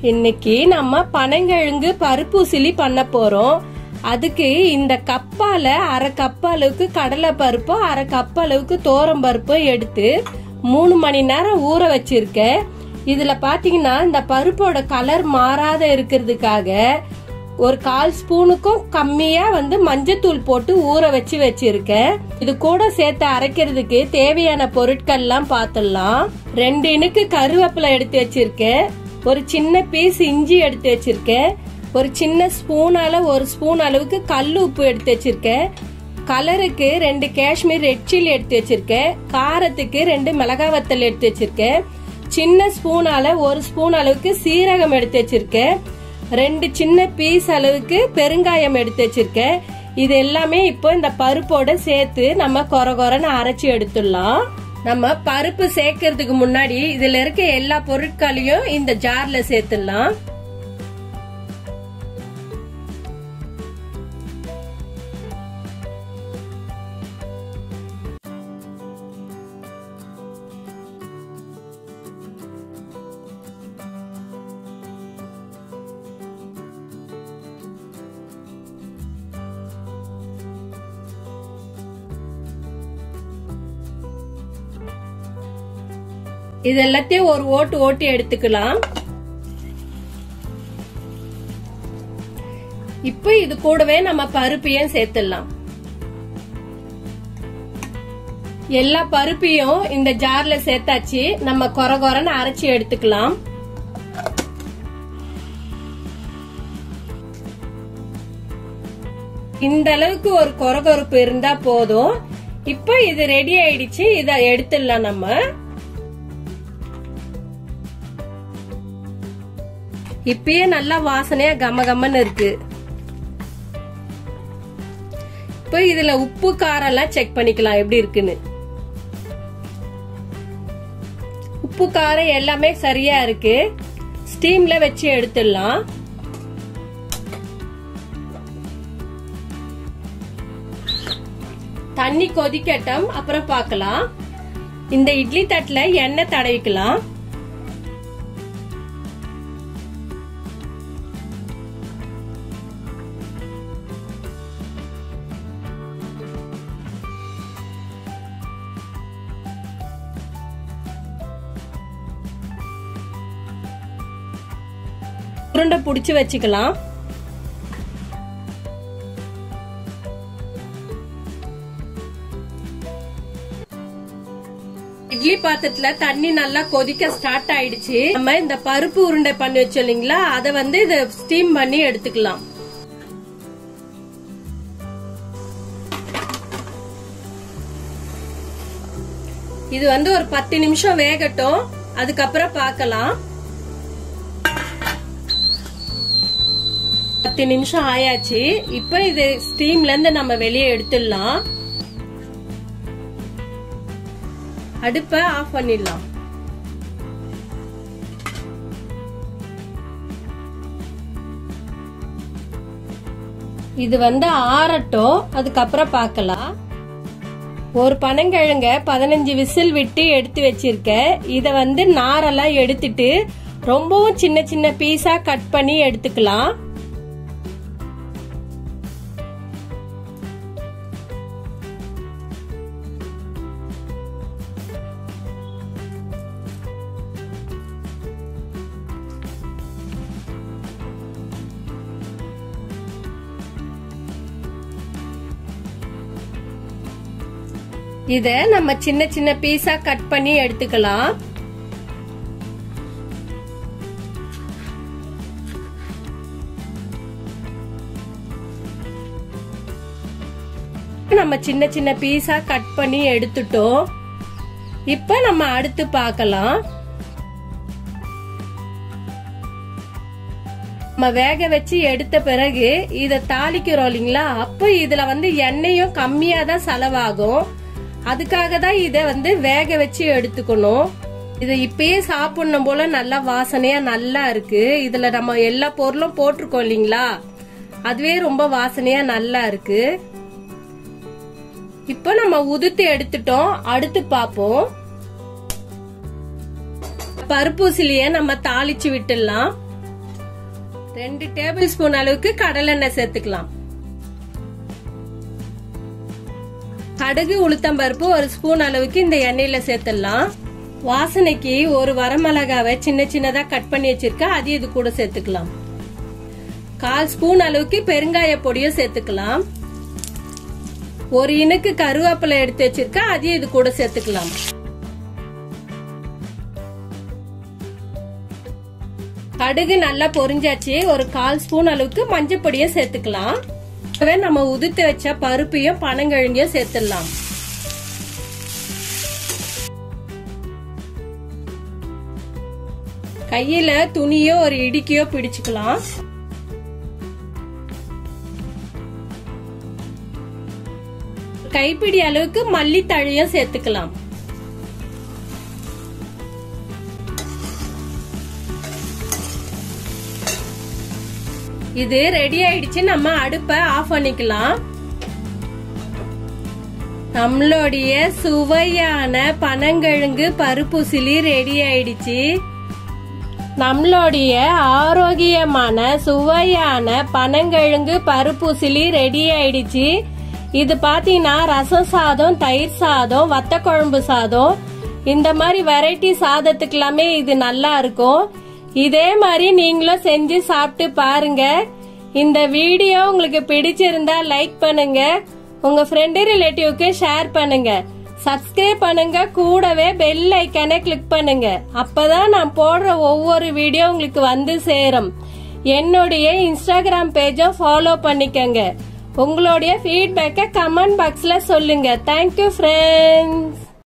இன்னைக்கு நம்ம பனங்கிழங்கு பருப்பூசிலி பண்ண போறோம் அதுக்கு இந்த கப்பால அரை கப் அளவுக்கு கடலை பருப்பு அரை கப் அளவுக்கு தோரம் பருப்பு எடுத்து மூணு மணி நேரம் ஊற வச்சிருக்கேன் இதுல பாத்தீங்கன்னா இந்த பருப்போட கலர் மாறாத இருக்கிறதுக்காக ஒரு கால் ஸ்பூனுக்கும் கம்மியா வந்து மஞ்சத்தூள் போட்டு ஊற வச்சு வச்சிருக்கேன் இது கூட சேர்த்து அரைக்கிறதுக்கு தேவையான பொருட்கள்லாம் பார்த்துடலாம் ரெண்டு இனுக்கு கருவேப்பிலை எடுத்து வச்சிருக்கேன் ஒரு சின்ன பீஸ் இஞ்சி எடுத்து வச்சிருக்கேன் ஒரு சின்ன ஸ்பூனால ஒரு ஸ்பூன் அளவுக்கு கல் உப்பு எடுத்து வச்சிருக்கேன் கலருக்கு ரெண்டு காஷ்மீர் ரெட் சில்லி எடுத்து வச்சிருக்கேன் காரத்துக்கு ரெண்டு மிளகாய் வத்தல் எடுத்து வச்சிருக்கேன் சின்ன ஸ்பூனால ஒரு ஸ்பூன் அளவுக்கு சீரகம் எடுத்து வச்சிருக்கேன் ரெண்டு சின்ன பீஸ் அளவுக்கு பெருங்காயம் எடுத்து வச்சிருக்கேன் இது எல்லாமே இப்போ இந்த பருப்போட சேர்த்து நம்ம கொர கொரன்னு அரைச்சி எடுத்துடலாம் நம்ம பருப்பு சேர்க்கறதுக்கு முன்னாடி இதுல இருக்க எல்லா பொருட்களையும் இந்த ஜார்ல சேர்த்துடலாம் இது எல்லாத்தையும் ஒரு ஓட்டு ஓட்டி எடுத்துக்கலாம் இப்போ இது கூடவே நம்ம பருப்பையும் சேர்த்துடலாம் எல்லா பருப்பையும் இந்த ஜார்ல சேர்த்தாச்சு நம்ம கொர கொரன்னு அரைச்சி எடுத்துக்கலாம் இந்த அளவுக்கு ஒரு கொரகொரப்பு இருந்தா போதும் இப்போ இது ரெடி ஆயிடுச்சு இத எடுத்துடலாம் நம்ம இப்பயே நல்லா வாசனையா கம கம்மன்னு இருக்கு இப்போ இதுல உப்பு காரம் எல்லாம் செக் பண்ணிக்கலாம் எப்படி இருக்குன்னு உப்பு காரம் எல்லாமே சரியா இருக்கு ஸ்டீம்ல வச்சு எடுத்துடலாம் தண்ணி கொதிக்கட்டும் அப்புறம் பார்க்கலாம் இந்த இட்லி தட்டுல எண்ணெய் தடவிக்கலாம் உருண்டை புடிச்சு வச்சுக்கலாம் இட்லி பாத்திரத்துல தண்ணி நல்லா கொதிக்க ஸ்டார்ட் ஆயிடுச்சு நம்ம இந்த பருப்பு உருண்டை பண்ணி வச்சோம் இல்லைங்களா அதை வந்து இத ஸ்டீம் பண்ணி எடுத்துக்கலாம் இது வந்து ஒரு பத்து நிமிஷம் வேகட்டும் அதுக்கப்புறம் பார்க்கலாம் பத்து நிமிஷம் ஆயாச்சு இப்ப இது ஸ்டீம்ல இருந்து நம்ம வெளியே எடுத்துடலாம் அடுப்ப ஆஃப் பண்ணிடலாம் இது வந்து ஆறட்டும் அதுக்கப்புறம் பார்க்கலாம் ஒரு பனங்கிழங்க பதினஞ்சு விசில் விட்டு எடுத்து வச்சிருக்கேன் இத வந்து நாரெல்லாம் எடுத்துட்டு ரொம்பவும் சின்ன சின்ன பீஸா கட் பண்ணி எடுத்துக்கலாம் இத நம்ம சின்ன சின்ன பீஸா கட் பண்ணி எடுத்துக்கலாம் நம்ம சின்ன சின்ன பீஸா கட் பண்ணி எடுத்துட்டோம் இப்ப நம்ம அடுத்து பார்க்கலாம் நம்ம வேக வச்சு எடுத்த பிறகு இத தாளிக்கிறோம் இல்லைங்களா அப்ப இதுல வந்து எண்ணெயும் கம்மியா தான் செலவாகும் அதுக்காக தான் இத வந்து வேக வச்சு எடுத்துக்கணும் இது இப்பயே சாப்பிடணும் போல நல்லா வாசனையா நல்லா இருக்கு இதுல நம்ம எல்லா பொருளும் போட்டிருக்கோம் இல்லைங்களா அதுவே ரொம்ப வாசனையா நல்லா இருக்கு இப்போ நம்ம உதுத்து எடுத்துட்டோம் அடுத்து பாப்போம் பருப்பூசிலிய நம்ம தாளிச்சு விட்டுடலாம் ரெண்டு டேபிள் ஸ்பூன் அளவுக்கு கடலெண்ணெய் சேர்த்துக்கலாம் கடுகு உளுத்தம்பருப்பு ஒரு ஸ்பூன் அளவுக்கு இந்த எண்ணெயில சேர்த்துடலாம் வாசனைக்கு ஒரு வரமிளகாவை சின்ன சின்னதா கட் பண்ணி வச்சிருக்கேன் அது இது கூட சேர்த்துக்கலாம் கால் ஸ்பூன் அளவுக்கு பெருங்காய பொடியும் சேர்த்துக்கலாம் ஒரு இனுக்கு கருவேப்பிலை எடுத்து வச்சிருக்கேன் அதையும் இது கூட சேர்த்துக்கலாம் கடுகு நல்லா பொரிஞ்சாச்சு ஒரு கால் ஸ்பூன் அளவுக்கு மஞ்சள் பொடியும் சேர்த்துக்கலாம் நம்ம உதுத்து வச்ச பருப்பையும் பனங்கிழங்கையும் சேர்த்துடலாம் கையில துணியோ ஒரு இடிக்கையோ பிடிச்சுக்கலாம் கைப்பிடி அளவுக்கு மல்லித்தழையும் சேர்த்துக்கலாம் இது ரெடி ஆயிடுச்சு நம்ம அடுப்பை ஆஃப் பண்ணிக்கலாம் நம்மளுடைய சுவையான பனங்கிழங்கு பருப்புசிலி ரெடி ஆயிடுச்சு நம்மளுடைய ஆரோக்கியமான சுவையான பனங்கிழங்கு பருப்புசிலி ரெடி ஆயிடுச்சு இது பாத்தீங்கன்னா ரசம் சாதம் தயிர் சாதம் வத்த குழம்பு சாதம் இந்த மாதிரி வெரைட்டி சாதத்துக்கு எல்லாமே இது நல்லா இருக்கும் இதே மாதிரி நீங்களும் செஞ்சு சாப்பிட்டு பாருங்க இந்த வீடியோ உங்களுக்கு பிடிச்சிருந்தா லைக் பண்ணுங்க உங்க ஃப்ரெண்டு ரிலேட்டிவ்க்கு ஷேர் பண்ணுங்க சப்ஸ்கிரைப் பண்ணுங்க கூடவே பெல் ஐக்கானை கிளிக் பண்ணுங்க அப்பதான் நான் போடுற ஒவ்வொரு வீடியோ உங்களுக்கு வந்து சேரும் என்னுடைய இன்ஸ்டாகிராம் பேஜை ஃபாலோ பண்ணிக்கங்க உங்களுடைய ஃபீட்பேக்கை கமெண்ட் பாக்ஸ்ல சொல்லுங்க தேங்க்யூ ஃப்ரெண்ட்ஸ்